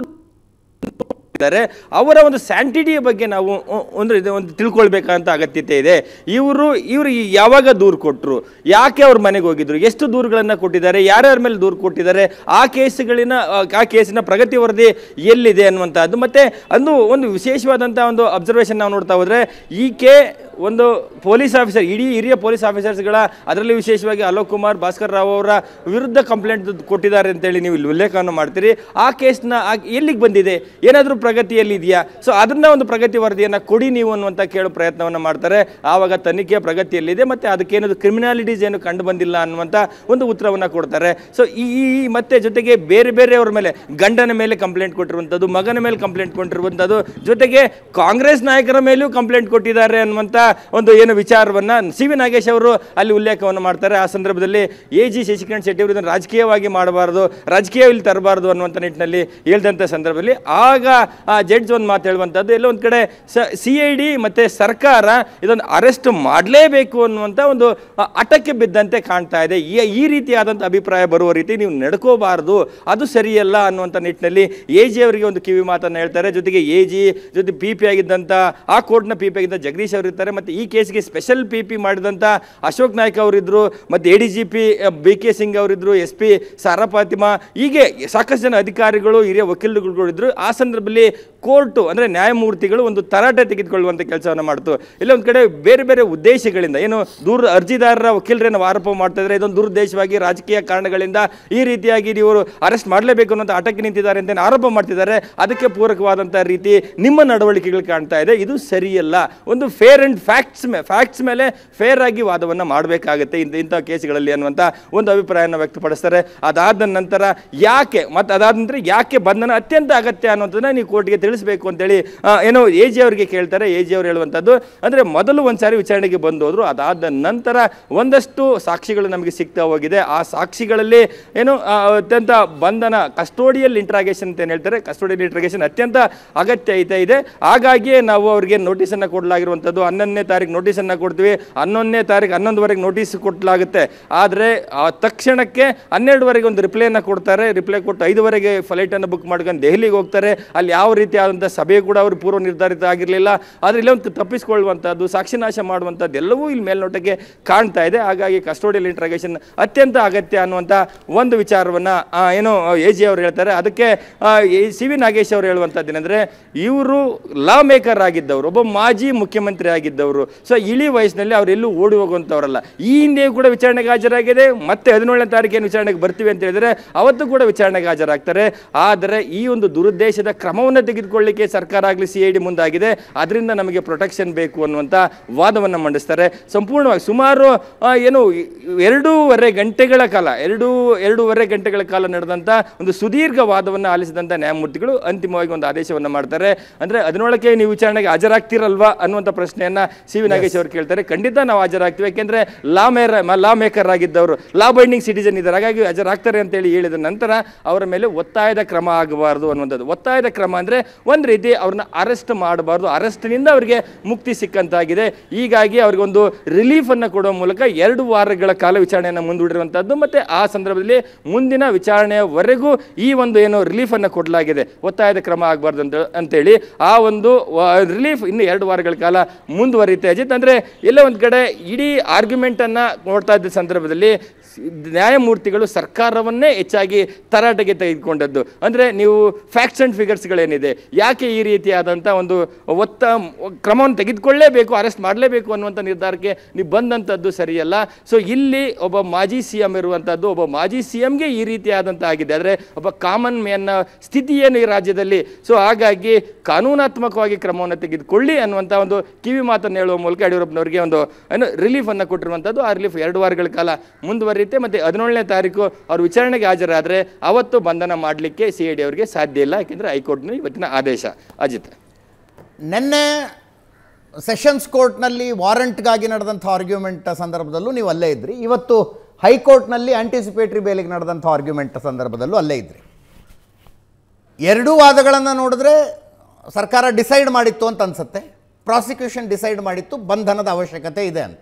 ಇದ್ದಾರೆ ಅವರ ಒಂದು ಸ್ಯಾಂಟಿಟಿಯ ಬಗ್ಗೆ ನಾವು ಒ- ಅಂದ್ರೆ ಇದು ಒಂದು ತಿಳ್ಕೊಳ್ಬೇಕಂತ ಅಗತ್ಯತೆ ಇದೆ ಇವರು ಇವರು ಯಾವಾಗ ದೂರು ಕೊಟ್ಟರು ಯಾಕೆ ಅವ್ರ ಮನೆಗೆ ಹೋಗಿದ್ರು ಎಷ್ಟು ದೂರುಗಳನ್ನು ಕೊಟ್ಟಿದ್ದಾರೆ ಯಾರ್ಯಾರ ಮೇಲೆ ದೂರು ಕೊಟ್ಟಿದ್ದಾರೆ ಆ ಕೇಸುಗಳಿನ ಆ- ಆ ಕೇಸಿನ ಪ್ರಗತಿ ವರದಿ ಎಲ್ಲಿದೆ ಅನ್ನುವಂಥದ್ದು ಮತ್ತೆ ಅಂದು ಒಂದು ವಿಶೇಷವಾದಂಥ ಒಂದು ಅಬ್ಸರ್ವೇಷನ್ ನಾವು ನೋಡ್ತಾ ಹೋದ್ರೆ ಈಕೆ ಒಂದು ಪೊಲೀಸ್ ಆಫೀಸರ್ ಇಡೀ ಹಿರಿಯ ಪೊಲೀಸ್ ಆಫೀಸರ್ಸ್ಗಳ ಅದರಲ್ಲಿ ವಿಶೇಷವಾಗಿ ಅಲೋಕ್ ಕುಮಾರ್ ಭಾಸ್ಕರ್ ರಾವ್ ಅವರ ವಿರುದ್ಧ ಕಂಪ್ಲೇಂಟ್ ಕೊಟ್ಟಿದ್ದಾರೆ ಅಂತೇಳಿ ನೀವು ಇಲ್ಲಿ ಉಲ್ಲೇಖವನ್ನು ಮಾಡ್ತೀರಿ ಆ ಕೇಸ್ನ ಎಲ್ಲಿಗೆ ಬಂದಿದೆ ಏನಾದರೂ ಪ್ರಗತಿಯಲ್ಲಿ ಇದೆಯಾ ಸೊ ಅದನ್ನ ಒಂದು ಪ್ರಗತಿ ವರದಿಯನ್ನು ಕೊಡಿ ನೀವು ಅನ್ನುವಂಥ ಕೇಳೋ ಪ್ರಯತ್ನವನ್ನು ಮಾಡ್ತಾರೆ ಆವಾಗ ತನಿಖೆಯ ಪ್ರಗತಿಯಲ್ಲಿದೆ ಮತ್ತು ಅದಕ್ಕೇನದು ಕ್ರಿಮಿನಾಲಿಟೀಸ್ ಏನು ಕಂಡು ಬಂದಿಲ್ಲ ಅನ್ನುವಂಥ ಒಂದು ಉತ್ತರವನ್ನು ಕೊಡ್ತಾರೆ ಸೊ ಈ ಈ- ಈ ಮತ್ತೆ ಜೊತೆಗೆ ಬೇರೆ ಬೇರೆಯವ್ರ ಮೇಲೆ ಗಂಡನ ಮೇಲೆ ಕಂಪ್ಲೇಂಟ್ ಕೊಟ್ಟಿರುವಂಥದ್ದು ಮಗನ ಮೇಲೆ ಕಂಪ್ಲೇಂಟ್ ಕೊಟ್ಟಿರುವಂಥದ್ದು ಜೊತೆಗೆ ಕಾಂಗ್ರೆಸ್ ನಾಯಕರ ಮೇಲೂ ಕಂಪ್ಲೇಂಟ್ ಕೊಟ್ಟಿದ್ದಾರೆ ಅನ್ನುವಂಥ ಒಂದು ಏನು ವಿಚಾರವನ್ನ ಸಿ ವಿ ನಾಗೇಶ್ ಅವರು ಅಲ್ಲಿ ಉಲ್ಲೇಖವನ್ನು ಮಾಡ್ತಾರೆ ಆ ಸಂದರ್ಭದಲ್ಲಿ ಎ ಜಿ ಶಶಿಕಾಂತ್ ಶೆಟ್ಟಿ ಅವರು ಇದನ್ನು ರಾಜಕೀಯವಾಗಿ ಮಾಡಬಾರ್ದು ರಾಜಕೀಯ ಇಲ್ಲಿ ತರಬಾರ್ದು ಅನ್ನುವಂಥ ನಿಟ್ಟಿನಲ್ಲಿ ಹೇಳಿದಂಥ ಸಂದರ್ಭದಲ್ಲಿ ಆಗ ಜಡ್ಜ್ ಒಂದು ಮಾತು ಹೇಳುವಂಥದ್ದು ಎಲ್ಲೋ ಒಂದು ಕಡೆ ಸಿ ಐ ಡಿ ಮತ್ತು ಸರ್ಕಾರ ಇದೊಂದು ಅರೆಸ್ಟ್ ಮಾಡಲೇಬೇಕು ಅನ್ನುವಂಥ ಒಂದು ಆ, ಹಠಕ್ಕೆ ಬಿದ್ದಂತೆ ಕಾಣ್ತಾ ಇದೆ ಈ ಈ ರೀತಿಯಾದಂಥ ಅಭಿಪ್ರಾಯ ಬರುವ ರೀತಿ ನೀವು ನಡ್ಕೋಬಾರ್ದು ಅದು ಸರಿಯಲ್ಲ ಅನ್ನುವಂಥ ನಿಟ್ಟಿನಲ್ಲಿ ಎ ಜಿ ಅವರಿಗೆ ಒಂದು ಕಿವಿ ಮಾತನ್ನು ಹೇಳ್ತಾರೆ ಜೊತೆಗೆ ಎ ಜಿ ಜೊತೆ ಪಿ ಪಿ ಆಗಿದ್ದಂಥ ಆ ಕೋರ್ಟ್ನ ಪಿ ಪಿ ಆಗಿದ್ದ ಜಗದೀಶ್ ಅವರು ಇರ್ತಾರೆ ಮತ್ತು ಈ ಕೇಸ್ಗೆ ಸ್ಪೆಷಲ್ ಪಿ ಪಿ ಮಾಡಿದಂಥ ಅಶೋಕ್ ನಾಯ್ಕ ಅವರಿದ್ದರು ಮತ್ತು A D G P B K Singh ಅವರಿದ್ದರು ಎಸ್ ಪಿ ಸಾರಾ ಫಾತಿಮಾ ಹೀಗೆ ಸಾಕಷ್ಟು ಜನ ಅಧಿಕಾರಿಗಳು ಹಿರಿಯ ವಕೀಲರುಗಳು ಇದ್ರು ಆ ಸಂದರ್ಭದಲ್ಲಿ ಕೋರ್ಟು ಅಂದರೆ ನ್ಯಾಯಮೂರ್ತಿಗಳು ಒಂದು ತರಾಟೆ ತೆಗೆದುಕೊಳ್ಳುವಂಥ ಕೆಲಸವನ್ನು ಮಾಡ್ತು ಇಲ್ಲ ಒಂದು ಕಡೆ ಬೇರೆ ಬೇರೆ ಉದ್ದೇಶಗಳಿಂದ ಏನು ದೂರ ಅರ್ಜಿದಾರರ ವಕೀಲರೇನು ಆರೋಪ ಮಾಡ್ತಾ ಇದ್ದಾರೆ ಇದೊಂದು ದುರುದ್ದೇಶವಾಗಿ ರಾಜಕೀಯ ಕಾರಣಗಳಿಂದ ಈ ರೀತಿಯಾಗಿ ಇವರು ಅರೆಸ್ಟ್ ಮಾಡಲೇಬೇಕು ಅನ್ನೋಂಥ ಹಠಕ್ಕೆ ನಿಂತಿದ್ದಾರೆ ಅಂತ ಏನು ಆರೋಪ ಮಾಡ್ತಿದ್ದಾರೆ ಅದಕ್ಕೆ ಪೂರಕವಾದಂಥ ರೀತಿ ನಿಮ್ಮ ನಡವಳಿಕೆಗಳು ಕಾಣ್ತಾ ಇದೆ ಇದು ಸರಿಯಲ್ಲ ಒಂದು ಫೇರ್ ಅಂಡ್ ಫ್ಯಾಕ್ಟ್ಸ್ ಮೇ ಫ್ಯಾಕ್ಟ್ಸ್ ಮೇಲೆ ಫೇರ್ ಆಗಿ ವಾದವನ್ನು ಮಾಡಬೇಕಾಗುತ್ತೆ ಇಂಥ ಇಂಥ ಕೇಸ್ಗಳಲ್ಲಿ ಅನ್ನುವಂಥ ಒಂದು ಅಭಿಪ್ರಾಯನ ವ್ಯಕ್ತಪಡಿಸ್ತಾರೆ ಅದಾದ ನಂತರ ಯಾಕೆ ಮತ್ತು ಅದಾದ ನಂತರ ಯಾಕೆ ಬಂಧನ ಅತ್ಯಂತ ಅಗತ್ಯ ಅನ್ನೋದನ್ನ ನೀವು ಕೋರ್ಟ್ಗೆ ತಿಳಿಸಬೇಕು ಅಂತೇಳಿ ಆ, ಏನೋ ಎ ಜಿ ಅವರಿಗೆ ಕೇಳ್ತಾರೆ ಎ ಜಿ ಅವರು ಹೇಳುವಂಥದ್ದು ಅಂದರೆ ಮೊದಲು ಒಂದು ಸಾರಿ ವಿಚಾರಣೆಗೆ ಬಂದು ಹೋದ್ರು ಅದಾದ ನಂತರ ಒಂದಷ್ಟು ಸಾಕ್ಷಿಗಳು ನಮಗೆ ಸಿಗ್ತಾ ಹೋಗಿದೆ ಆ ಸಾಕ್ಷಿಗಳಲ್ಲಿ ಏನು ಆ, ಅತ್ಯಂತ ಬಂಧನ ಕಸ್ಟೋಡಿಯಲ್ ಇಂಟ್ರಾಗೇಷನ್ ಅಂತ ಏನು ಹೇಳ್ತಾರೆ ಕಸ್ಟೋಡಿಯಲ್ ಇಂಟ್ರಾಗೇಷನ್ ಅತ್ಯಂತ ಅಗತ್ಯ ಐತೆ ಇದೆ ಹಾಗಾಗಿಯೇ ನಾವು ಅವರಿಗೆ ನೋಟಿಸನ್ನು ಕೊಡಲಾಗಿರುವಂಥದ್ದು ಹನ್ನೊಂದನೇ ಹನ್ನೊಂದನೇ ತಾರೀಕು ನೋಟಿಸನ್ನು ಕೊಡ್ತೀವಿ ಹನ್ನೊಂದನೇ ತಾರೀಕು ಹನ್ನೊಂದುವರೆಗೆ ನೋಟಿಸ್ ಕೊಟ್ಟಲಾಗುತ್ತೆ ಆದರೆ ಆ ತಕ್ಷಣಕ್ಕೆ ಹನ್ನೆರಡುವರೆಗೆ ಒಂದು ರಿಪ್ಲೈನ ಕೊಡ್ತಾರೆ ರಿಪ್ಲೈ ಕೊಟ್ಟು ಐದುವರೆಗೆ ಫ್ಲೈಟನ್ನು ಬುಕ್ ಮಾಡ್ಕೊಂಡು ದೆಹಲಿಗೆ ಹೋಗ್ತಾರೆ ಅಲ್ಲಿ ಯಾವ ರೀತಿಯಾದಂಥ ಸಭೆ ಕೂಡ ಅವರು ಪೂರ್ವ ನಿರ್ಧಾರಿತ ಆಗಿರಲಿಲ್ಲ ಆದರೆ ಇಲ್ಲೊಂದು ತಪ್ಪಿಸ್ಕೊಳ್ಳುವಂಥದ್ದು ಸಾಕ್ಷಿನಾಶ ಮಾಡುವಂಥದ್ದು ಎಲ್ಲವೂ ಇಲ್ಲಿ ಮೇಲ್ನೋಟಕ್ಕೆ ಕಾಣ್ತಾ ಇದೆ ಹಾಗಾಗಿ ಕಸ್ಟೋಡಿಯಲ್ ಇಂಟ್ರಾಗೇಷನ್ ಅತ್ಯಂತ ಅಗತ್ಯ ಅನ್ನುವಂಥ ಒಂದು ವಿಚಾರವನ್ನು ಏನು ಎ ಜಿ ಅವರು ಹೇಳ್ತಾರೆ ಅದಕ್ಕೆ ಸಿ ವಿ ನಾಗೇಶ್ ಅವರು ಹೇಳುವಂಥದ್ದು ಏನಂದರೆ ಇವರು ಲಾ ಮೇಕರ್ ಆಗಿದ್ದವರು ಒಬ್ಬ ಮಾಜಿ ಮುಖ್ಯಮಂತ್ರಿ ಆಗಿದ್ದವರು ಸೊ ಇಳಿ ವಯಸ್ಸಿನಲ್ಲಿ ಅವರೆಲ್ಲೂ ಓಡಿ ಹೋಗುವಂಥವ್ರಲ್ಲ ಈ ಹಿಂದೆಯೂ ಕೂಡ ವಿಚಾರಣೆಗೆ ಹಾಜರಾಗಿದೆ ಮತ್ತೆ ಹದಿನೇಳನೇ ತಾರೀಕೇನು ವಿಚಾರಣೆಗೆ ಬರ್ತೀವಿ ಅಂತ ಹೇಳಿದರೆ ಅವತ್ತು ಕೂಡ ವಿಚಾರಣೆಗೆ ಹಾಜರಾಗ್ತಾರೆ ಆದರೆ ಈ ಒಂದು ದುರುದ್ದೇಶದ ಕ್ರಮವನ್ನು ತೆಗೆದುಕೊಳ್ಳಿಕ್ಕೆ ಸರ್ಕಾರ ಆಗಲಿ ಸಿ ಐ ಡಿ ಮುಂದಾಗಿದೆ ಅದರಿಂದ ನಮಗೆ ಪ್ರೊಟೆಕ್ಷನ್ ಬೇಕು ಅನ್ನುವಂಥ ವಾದವನ್ನು ಮಂಡಿಸ್ತಾರೆ ಸಂಪೂರ್ಣವಾಗಿ ಸುಮಾರು ಆ, ಏನು ಎರಡೂವರೆ ಗಂಟೆಗಳ ಕಾಲ ಎರಡು ಎರಡೂವರೆ ಗಂಟೆಗಳ ಕಾಲ ನಡೆದಂಥ ಒಂದು ಸುದೀರ್ಘ ವಾದವನ್ನು ಆಲಿಸಿದಂಥ ನ್ಯಾಯಮೂರ್ತಿಗಳು ಅಂತಿಮವಾಗಿ ಒಂದು ಆದೇಶವನ್ನು ಮಾಡ್ತಾರೆ ಅಂದರೆ ಹದಿನೇಳಕ್ಕೆ ನೀವು ವಿಚಾರಣೆಗೆ ಹಾಜರಾಗ್ತಿರಲ್ವಾ ಅನ್ನುವಂಥ ಪ್ರಶ್ನೆಯನ್ನು ಸಿ ವಿ ನಾಗೇಶ್ ಅವರು ಕೇಳ್ತಾರೆ ಖಂಡಿತ ನಾವು ಹಾಜರಾಗ್ತೀವಿ ಯಾಕೆಂದರೆ ಲಾ ಮೇರ್ ಲಾ ಮೇಕರ್ ಆಗಿದ್ದವರು ಲಾ ಬೈಂಡಿಂಗ್ ಸಿಟಿಜನ್ ಇದ್ದಾರೆ ಹಾಗಾಗಿ ಹಾಜರಾಗ್ತಾರೆ ಅಂತೇಳಿ ಹೇಳಿದ ನಂತರ ಅವರ ಮೇಲೆ ಒತ್ತಾಯದ ಕ್ರಮ ಆಗಬಾರ್ದು ಅನ್ನುವಂಥದ್ದು ಒತ್ತಾಯದ ಕ್ರಮ ಅಂದರೆ ಒಂದು ರೀತಿ ಅವ್ರನ್ನ ಅರೆಸ್ಟ್ ಮಾಡಬಾರ್ದು ಅರೆಸ್ಟ್ನಿಂದ ಅವರಿಗೆ ಮುಕ್ತಿ ಸಿಕ್ಕಂತಾಗಿದೆ ಹೀಗಾಗಿ ಅವ್ರಿಗೊಂದು ರಿಲೀಫನ್ನು ಕೊಡುವ ಮೂಲಕ ಎರಡು ವಾರಗಳ ಕಾಲ ವಿಚಾರಣೆಯನ್ನು ಮುಂದೂಡಿರುವಂಥದ್ದು ಮತ್ತು ಆ ಸಂದರ್ಭದಲ್ಲಿ ಮುಂದಿನ ವಿಚಾರಣೆಯವರೆಗೂ ಈ ಒಂದು ಏನು ರಿಲೀಫನ್ನು ಕೊಡಲಾಗಿದೆ ಒತ್ತಾಯದ ಕ್ರಮ ಆಗಬಾರ್ದು ಅಂತ ಅಂತೇಳಿ ಆ ಒಂದು ರಿಲೀಫ್ ಇನ್ನು ಎರಡು ವಾರಗಳ ಕಾಲ ಮುಂದುವರಿಯುತ್ತೆ ಅಜಿತ್ ಅಂದರೆ ಎಲ್ಲ ಒಂದು ಕಡೆ ಇಡೀ ಆರ್ಗ್ಯುಮೆಂಟನ್ನು ನೋಡ್ತಾ ಇದ್ದ ಸಂದರ್ಭದಲ್ಲಿ ಸ್- ನ್ಯಾಯಮೂರ್ತಿಗಳು ಸರ್ಕಾರವನ್ನೇ ಹೆಚ್ಚಾಗಿ ತರಾಟೆಗೆ ತೆಗೆದುಕೊಂಡದ್ದು ಅಂದರೆ ನೀವು ಫ್ಯಾಕ್ಟ್ಸ್ ಆ್ಯಂಡ್ ಫಿಗರ್ಸ್ಗಳೇನಿದೆ ಯಾಕೆ ಈ ರೀತಿಯಾದಂಥ ಒಂದು ಒತ್ತ ಕ್ರಮವನ್ನು ತೆಗೆದುಕೊಳ್ಳೇಬೇಕು ಅರೆಸ್ಟ್ ಮಾಡಲೇಬೇಕು ಅನ್ನುವಂಥ ನಿರ್ಧಾರಕ್ಕೆ ನೀವು ಬಂದಂಥದ್ದು ಸರಿಯಲ್ಲ ಸೊ ಇಲ್ಲಿ ಒಬ್ಬ ಮಾಜಿ ಸಿ ಎಂ ಇರುವಂಥದ್ದು ಒಬ್ಬ ಮಾಜಿ ಸಿ ಎಮ್ಗೆ ಈ ರೀತಿಯಾದಂಥ ಆಗಿದೆ ಆದರೆ ಒಬ್ಬ ಕಾಮನ್ ಮ್ಯಾನ್ನ ಸ್ಥಿತಿ ಏನು ಈ ರಾಜ್ಯದಲ್ಲಿ ಸೊ ಹಾಗಾಗಿ ಕಾನೂನಾತ್ಮಕವಾಗಿ ಕ್ರಮವನ್ನು ತೆಗೆದುಕೊಳ್ಳಿ ಅನ್ನುವಂಥ ಒಂದು ಕಿವಿ ಮಾತನ್ನು ಹೇಳುವ ಮೂಲಕ ಯಡಿಯೂರಪ್ಪನವರಿಗೆ ಒಂದು ಏನು ರಿಲೀಫನ್ನು ಕೊಟ್ಟಿರುವಂಥದ್ದು ಆ ರಿಲೀಫ್ ಎರಡು ವಾರಗಳ ಕಾಲ ಮುಂದುವರಿಯುತ್ತೆ ಮತ್ತು ಹದಿನೇಳನೇ ತಾರೀಕು ಅವರು ವಿಚಾರಣೆಗೆ ಹಾಜರಾದರೆ ಅವತ್ತು ಬಂಧನ ಮಾಡಲಿಕ್ಕೆ ಸಿ ಐ ಡಿ ಅವರಿಗೆ ಸಾಧ್ಯ ಇಲ್ಲ ಯಾಕೆಂದರೆ ಹೈಕೋರ್ಟ್ನ ಇವತ್ತಿನ ಆದೇಶ ಅಜಿತ್ ನಿನ್ನೆ ಸೆಷನ್ಸ್ ಕೋರ್ಟ್ನಲ್ಲಿ ವಾರಂಟ್ಗಾಗಿ ನಡೆದಂಥ ಆರ್ಗ್ಯುಮೆಂಟ್ ಸಂದರ್ಭದಲ್ಲೂ ನೀವು ಅಲ್ಲೇ ಇದ್ರಿ ಇವತ್ತು ಹೈಕೋರ್ಟ್ನಲ್ಲಿ ಆಂಟಿಸಿಪೇಟರಿ ಬೇಲಿಗೆ ನಡೆದಂಥ ಆರ್ಗ್ಯುಮೆಂಟ್ ಸಂದರ್ಭದಲ್ಲೂ ಅಲ್ಲೇ ಇದ್ರಿ ಎರಡೂ ವಾದಗಳನ್ನು ನೋಡಿದ್ರೆ ಸರ್ಕಾರ ಡಿಸೈಡ್ ಮಾಡಿತ್ತು ಅಂತ ಅನ್ಸುತ್ತೆ ಪ್ರಾಸಿಕ್ಯೂಷನ್ ಡಿಸೈಡ್ ಮಾಡಿತ್ತು ಬಂಧನದ ಅವಶ್ಯಕತೆ ಇದೆ ಅಂತ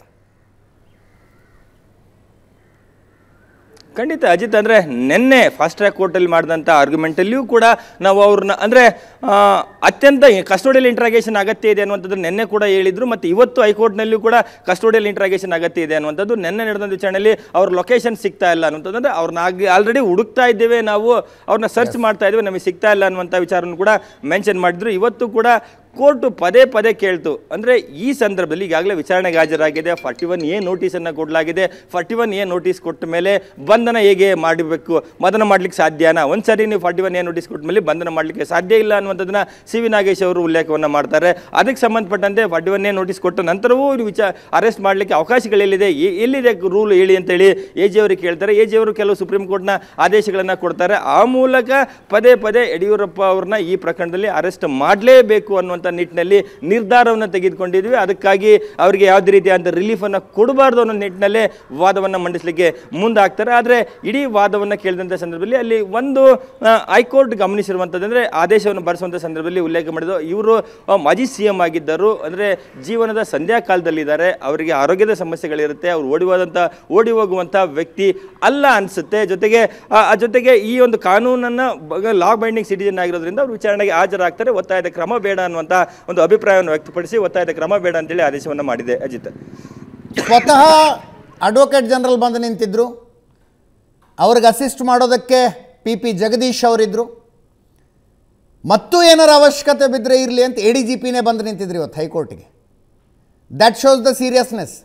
ಖಂಡಿತ ಅಜಿತ್ ಅಂದರೆ ನಿನ್ನೆ ಫಾಸ್ಟ್ ಟ್ರ್ಯಾಕ್ ಕೋರ್ಟಲ್ಲಿ ಮಾಡಿದಂಥ ಆರ್ಗ್ಯುಮೆಂಟಲ್ಲಿಯೂ ಕೂಡ ನಾವು ಅವ್ರನ್ನ ಅಂದರೆ ಅತ್ಯಂತ ಕಸ್ಟೋಡಿಯಲ್ ಇಂಟ್ರಾಗೇಷನ್ ಅಗತ್ಯ ಇದೆ ಅನ್ನುವಂಥದ್ದು ನಿನ್ನೆ ಕೂಡ ಹೇಳಿದರು ಮತ್ತು ಇವತ್ತು ಹೈಕೋರ್ಟ್ನಲ್ಲಿಯೂ ಕೂಡ ಕಸ್ಟೋಡಿಯಲ್ ಇಂಟ್ರಾಗೇಷನ್ ಅಗತ್ಯ ಇದೆ ಅನ್ನುವಂಥದ್ದು ನಿನ್ನೆ ನಡೆದಂಥ ವಿಚಾರಣೆಯಲ್ಲಿ ಅವ್ರ ಲೊಕೇಶನ್ ಸಿಗ್ತಾ ಇಲ್ಲ ಅನ್ನುವಂಥದ್ದು ಅಂದರೆ ಅವ್ರನ್ನ ಆಗಿ ಆಲ್ರೆಡಿ ಹುಡುಕ್ತಾ ಇದ್ದೇವೆ ನಾವು ಅವ್ರನ್ನ ಸರ್ಚ್ ಮಾಡ್ತಾ ಇದ್ದೇವೆ ನಮಗೆ ಸಿಗ್ತಾ ಇಲ್ಲ ಅನ್ನುವಂಥ ವಿಚಾರವನ್ನು ಕೂಡ ಮೆನ್ಷನ್ ಮಾಡಿದ್ರು ಇವತ್ತು ಕೂಡ ಕೋರ್ಟು ಪದೇ ಪದೇ ಕೇಳ್ತು ಅಂದರೆ ಈ ಸಂದರ್ಭದಲ್ಲಿ ಈಗಾಗಲೇ ವಿಚಾರಣೆಗೆ ಹಾಜರಾಗಿದೆ ಫಾರ್ಟಿ ಒನ್ ಎ ನೋಟಿಸನ್ನು ಕೊಡಲಾಗಿದೆ ಫಾರ್ಟಿ ಒನ್ ಎ ನೋಟಿಸ್ ಕೊಟ್ಟ ಮೇಲೆ ಬಂಧನ ಹೇಗೆ ಮಾಡಬೇಕು ಬಂಧನ ಮಾಡಲಿಕ್ಕೆ ಸಾಧ್ಯನಾ ಒಂದು ಸರಿ ನೀವು ಫಾರ್ಟಿ ಒನ್ ಎ ನೋಟಿಸ್ ಕೊಟ್ಟ ಮೇಲೆ ಬಂಧನ ಮಾಡಲಿಕ್ಕೆ ಸಾಧ್ಯ ಇಲ್ಲ ಅನ್ನುವಂಥದ್ದನ್ನ ಸಿ ವಿ ನಾಗೇಶ್ ಅವರು ಉಲ್ಲೇಖವನ್ನು ಮಾಡ್ತಾರೆ ಅದಕ್ಕೆ ಸಂಬಂಧಪಟ್ಟಂತೆ ಫಾರ್ಟಿ ಒನ್ ಎ ನೋಟಿಸ್ ಕೊಟ್ಟ ನಂತರವೂ ಇವ್ರು ವಿಚಾರ ಅರೆಸ್ಟ್ ಮಾಡಲಿಕ್ಕೆ ಅವಕಾಶಗಳೆಲ್ಲಿದೆ ಎ- ಎಲ್ಲಿದೆ ರೂಲ್ ಹೇಳಿ ಅಂತೇಳಿ ಎ ಜಿ ಅವರಿಗೆ ಕೇಳ್ತಾರೆ ಎ ಜಿ ಅವರು ಕೆಲವು ಸುಪ್ರೀಂ ಕೋರ್ಟ್ನ ಆದೇಶಗಳನ್ನು ಕೊಡ್ತಾರೆ ಆ ಮೂಲಕ ಪದೇ ಪದೇ ಯಡಿಯೂರಪ್ಪ ಅವ್ರನ್ನ ಈ ಪ್ರಕರಣದಲ್ಲಿ ಅರೆಸ್ಟ್ ಮಾಡಲೇಬೇಕು ಅನ್ನುವಂಥ ನಿಟ್ಟಿನಲ್ಲಿ ನಿರ್ಧಾರವನ್ನು ತೆಗೆದುಕೊಂಡಿದ್ವಿ ಅದಕ್ಕಾಗಿ ಅವರಿಗೆ ಯಾವುದೇ ರೀತಿಯಾದ ರಿಲೀಫನ್ನು ಕೊಡಬಾರ್ದು ಅನ್ನೋ ನಿಟ್ಟಿನಲ್ಲೇ ವಾದವನ್ನು ಮಂಡಿಸಲಿಕ್ಕೆ ಮುಂದಾಗ್ತಾರೆ ಆದರೆ ಇಡೀ ವಾದವನ್ನು ಕೇಳಿದಂಥ ಸಂದರ್ಭದಲ್ಲಿ ಅಲ್ಲಿ ಒಂದು ಆ, ಹೈಕೋರ್ಟ್ ಗಮನಿಸಿರುವಂಥದ್ದು ಅಂದರೆ ಆದೇಶವನ್ನು ಬರೆಸುವಂಥ ಸಂದರ್ಭದಲ್ಲಿ ಉಲ್ಲೇಖ ಮಾಡಿದ್ದು ಇವರು ಆ, ಮಾಜಿ ಸಿ ಎಂ ಆಗಿದ್ದರು ಅಂದರೆ ಜೀವನದ ಸಂಧ್ಯಾ ಕಾಲದಲ್ಲಿದ್ದಾರೆ ಅವರಿಗೆ ಆರೋಗ್ಯದ ಸಮಸ್ಯೆಗಳಿರುತ್ತೆ ಅವ್ರು ಓಡಿ ಹೋದಂಥ ಓಡಿ ಹೋಗುವಂಥ ವ್ಯಕ್ತಿ ಅಲ್ಲ ಅನಿಸುತ್ತೆ ಜೊತೆಗೆ ಆ ಆ ಜೊತೆಗೆ ಈ ಒಂದು ಕಾನೂನನ್ನು ಲಾ ಬೈಂಡಿಂಗ್ ಸಿಟಿಜನ್ ಆಗಿರೋದ್ರಿಂದ ಅವರು ವಿಚಾರಣೆಗೆ ಹಾಜರಾಗ್ತಾರೆ ಒತ್ತಾಯದ ಕ್ರಮ ಬೇಡ ಅನ್ನುವಂಥ ಒಂದು ಅಭಿಪ್ರಾಯವನ್ನು ವ್ಯಕ್ತಪಡಿಸಿ ಒತ್ತಾಯದ ಕ್ರಮ ಬೇಡ ಅಂತೇಳಿ ಆದೇಶವನ್ನು ಮಾಡಿದೆ ಅಜಿತ್ ಸ್ವತಃ ಅಡ್ವೊಕೇಟ್ ಜನರಲ್ ಬಂದು ನಿಂತಿದ್ರು ಅವ್ರಿಗೆ ಅಸಿಸ್ಟ್ ಮಾಡೋದಕ್ಕೆ ಪಿ ಪಿ ಜಗದೀಶ್ ಅವರಿದ್ದರು ಮತ್ತು ಏನಾರ ಅವಶ್ಯಕತೆ ಬಿದ್ದರೆ ಇರಲಿ ಅಂತ ಎ ಡಿ ಜಿ ಪಿನೇ ಬಂದು ನಿಂತಿದ್ರು ಇವತ್ತು ಹೈಕೋರ್ಟಿಗೆ ದ್ಯಾಟ್ ಶೋಸ್ ದ ಸೀರಿಯಸ್ನೆಸ್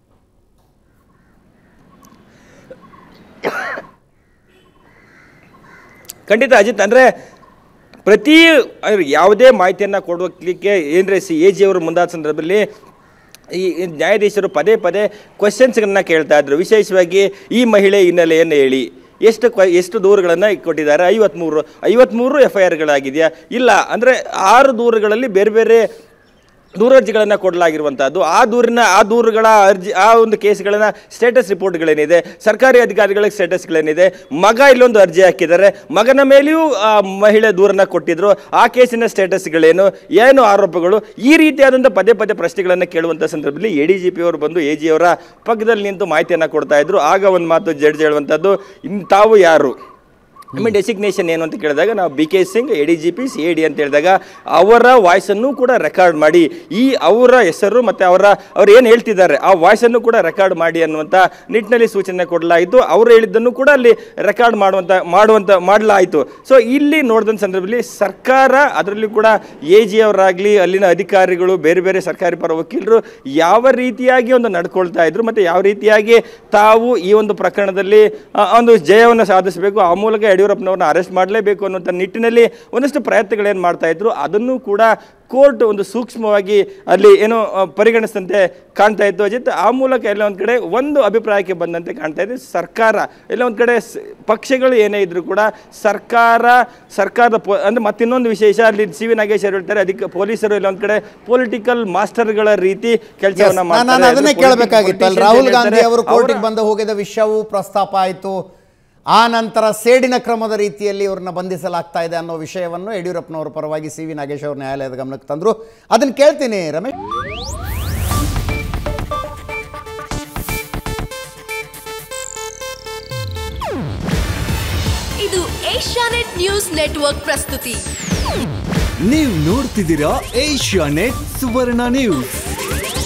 ಖಂಡಿತ ಅಜಿತ್ ಅಂದರೆ ಪ್ರತಿ ಅವ್ರು ಯಾವುದೇ ಮಾಹಿತಿಯನ್ನು ಕೊಡಲಿಕ್ಕೆ ಏನರೇ ಸಿ ಎ ಜಿ ಅವರು ಮುಂದಾದ ಸಂದರ್ಭದಲ್ಲಿ ಈ ಈ ನ್ಯಾಯಾಧೀಶರು ಪದೇ ಪದೇ ಕ್ವಶನ್ಸ್ಗಳನ್ನ ಕೇಳ್ತಾ ಇದ್ರು ವಿಶೇಷವಾಗಿ ಈ ಮಹಿಳೆ ಹಿನ್ನೆಲೆಯನ್ನು ಹೇಳಿ ಎಷ್ಟು ಕ್ವ ಎಷ್ಟು ದೂರುಗಳನ್ನು ಕೊಟ್ಟಿದ್ದಾರೆ ಐವತ್ತ್ಮೂರು ಐವತ್ತ್ಮೂರು ಎಫ್ ಐ ಆರ್ಗಳಾಗಿದೆಯಾ ಇಲ್ಲ ಅಂದರೆ ಆರು ದೂರುಗಳಲ್ಲಿ ಬೇರೆ ಬೇರೆ ದೂರರ್ಜಿಗಳನ್ನು ಕೊಡಲಾಗಿರುವಂತಹದ್ದು ಆ ದೂರಿನ ಆ ದೂರುಗಳ ಅರ್ಜಿ ಆ ಒಂದು ಕೇಸ್ಗಳನ್ನ ಸ್ಟೇಟಸ್ ರಿಪೋರ್ಟ್ಗಳೇನಿದೆ ಸರ್ಕಾರಿ ಅಧಿಕಾರಿಗಳ ಸ್ಟೇಟಸ್ಗಳೇನಿದೆ ಮಗ ಇಲ್ಲೊಂದು ಅರ್ಜಿ ಹಾಕಿದ್ದಾರೆ ಮಗನ ಮೇಲೆಯೂ ಆ ಮಹಿಳೆ ದೂರನ್ನ ಕೊಟ್ಟಿದ್ರು ಆ ಕೇಸಿನ ಸ್ಟೇಟಸ್ಗಳೇನು ಏನು ಆರೋಪಗಳು ಈ ರೀತಿಯಾದಂಥ ಪದೇ ಪದೇ ಪ್ರಶ್ನೆಗಳನ್ನು ಕೇಳುವಂಥ ಸಂದರ್ಭದಲ್ಲಿ ಎ ಡಿ ಜಿ ಪಿ ಅವರು ಬಂದು ಎ ಜಿ ಅವರ ಪಕ್ಕದಲ್ಲಿ ನಿಂತು ಮಾಹಿತಿಯನ್ನು ಕೊಡ್ತಾ ಇದ್ರು ಆಗ ಒಂದು ಮಾತು ಜಡ್ಜ್ ಹೇಳುವಂಥದ್ದು ಇನ್ ತಾವು ಯಾರು ನಿಮ್ಮ ಡೆಸಿಗ್ನೇಷನ್ ಏನು ಅಂತ ಕೇಳಿದಾಗ ನಾವು B K Singh A D G P C A D ಅಂತ ಹೇಳಿದಾಗ ಅವರ ವಾಯ್ಸನ್ನು ಕೂಡ ರೆಕಾರ್ಡ್ ಮಾಡಿ ಈ ಅವರ ಹೆಸರು ಮತ್ತು ಅವರ ಅವ್ರು ಏನು ಹೇಳ್ತಿದ್ದಾರೆ ಆ ವಾಯ್ಸನ್ನು ಕೂಡ ರೆಕಾರ್ಡ್ ಮಾಡಿ ಅನ್ನುವಂಥ ನಿಟ್ಟಿನಲ್ಲಿ ಸೂಚನೆ ಕೊಡಲಾಯಿತು ಅವರು ಹೇಳಿದ್ದನ್ನು ಕೂಡ ಅಲ್ಲಿ ರೆಕಾರ್ಡ್ ಮಾಡುವಂಥ ಮಾಡುವಂಥ ಮಾಡಲಾಯಿತು ಸೊ ಇಲ್ಲಿ ನೋಡಿದಂಥ ಸಂದರ್ಭದಲ್ಲಿ ಸರ್ಕಾರ ಅದರಲ್ಲಿ ಕೂಡ ಎ ಜಿ ಅವರಾಗಲಿ ಅಲ್ಲಿನ ಅಧಿಕಾರಿಗಳು ಬೇರೆ ಬೇರೆ ಸರ್ಕಾರಿ ಪರ ವಕೀಲರು ಯಾವ ರೀತಿಯಾಗಿ ಒಂದು ನಡ್ಕೊಳ್ತಾ ಇದ್ರು ಮತ್ತು ಯಾವ ರೀತಿಯಾಗಿ ತಾವು ಈ ಒಂದು ಪ್ರಕರಣದಲ್ಲಿ ಆ, ಒಂದು ಜಯವನ್ನು ಸಾಧಿಸಬೇಕು ಆ ಮೂಲಕ ಯಡಿಯೂರಪ್ಪನವ್ರನ್ನ ಅರೆಸ್ಟ್ ಮಾಡಲೇಬೇಕು ಅನ್ನುವಂಥ ನಿಟ್ಟಿನಲ್ಲಿ ಒಂದಷ್ಟು ಪ್ರಯತ್ನಗಳೇನು ಮಾಡ್ತಾ ಇದ್ರು ಅದನ್ನು ಕೂಡ ಕೋರ್ಟ್ ಒಂದು ಸೂಕ್ಷ್ಮವಾಗಿ ಅಲ್ಲಿ ಏನೋ ಆ, ಪರಿಗಣಿಸಿದಂತೆ ಕಾಣ್ತಾ ಇತ್ತು ಅಜಿತ್ ಆ ಮೂಲಕ ಎಲ್ಲ ಒಂದು ಕಡೆ ಒಂದು ಅಭಿಪ್ರಾಯಕ್ಕೆ ಬಂದಂತೆ ಕಾಣ್ತಾ ಇದೆ ಸರ್ಕಾರ ಎಲ್ಲ ಒಂದು ಕಡೆ ಸ್- ಪಕ್ಷಗಳು ಏನೇ ಇದ್ರು ಕೂಡ ಸರ್ಕಾರ ಸರ್ಕಾರದ ಪೊ ಅಂದರೆ ಮತ್ತಿನ್ನೊಂದು ವಿಶೇಷ ಅಲ್ಲಿ ಸಿ ವಿ ನಾಗೇಶ್ ಅವರು ಹೇಳ್ತಾರೆ ಅದಕ್ಕೆ ಪೊಲೀಸರು ಎಲ್ಲ ಒಂದು ಕಡೆ ಪೊಲಿಟಿಕಲ್ ಮಾಸ್ಟರ್ಗಳ ರೀತಿ ಕೆಲಸವನ್ನ ನಾನು ಮಾಡ್ತಾರೆ ಅದನ್ನೇ ಅದು ಕೇಳಬೇಕಾಗಿತ್ತು ಅಲ್ಲಿ politicians ರಾಹುಲ್ ಏನ್ ಗಾಂಧಿ ಹೇಳ್ತಾರೆ, ಅವರು ಅವರ- ಕೋರ್ಟಿಗೆ ಬಂದು ಹೋಗಿದ ವಿಷಯವೂ ಪ್ರಸ್ತಾಪ ಆಯಿತು ಆ ನಂತರ ಸೇಡಿನ ಕ್ರಮದ ರೀತಿಯಲ್ಲಿ ಇವ್ರನ್ನ ಬಂಧಿಸಲಾಗ್ತಾ ಇದೆ ಅನ್ನೋ ವಿಷಯವನ್ನು ಯಡಿಯೂರಪ್ಪನವರ ಪರವಾಗಿ ಸಿ ವಿ ನಾಗೇಶ್ ಅವರು ನ್ಯಾಯಾಲಯದ ಗಮನಕ್ಕೆ ತಂದರು ಅದನ್ನು ಕೇಳ್ತೀನಿ ರಮೇಶ್ ಇದು ಏಷ್ಯಾನೆಟ್ ನ್ಯೂಸ್ ನೆಟ್ವರ್ಕ್ ಪ್ರಸ್ತುತಿ ನೀವು ನೋಡ್ತಿದ್ದೀರಾ ಏಷ್ಯಾ ನೆಟ್ ಸುವರ್ಣ ನ್ಯೂಸ್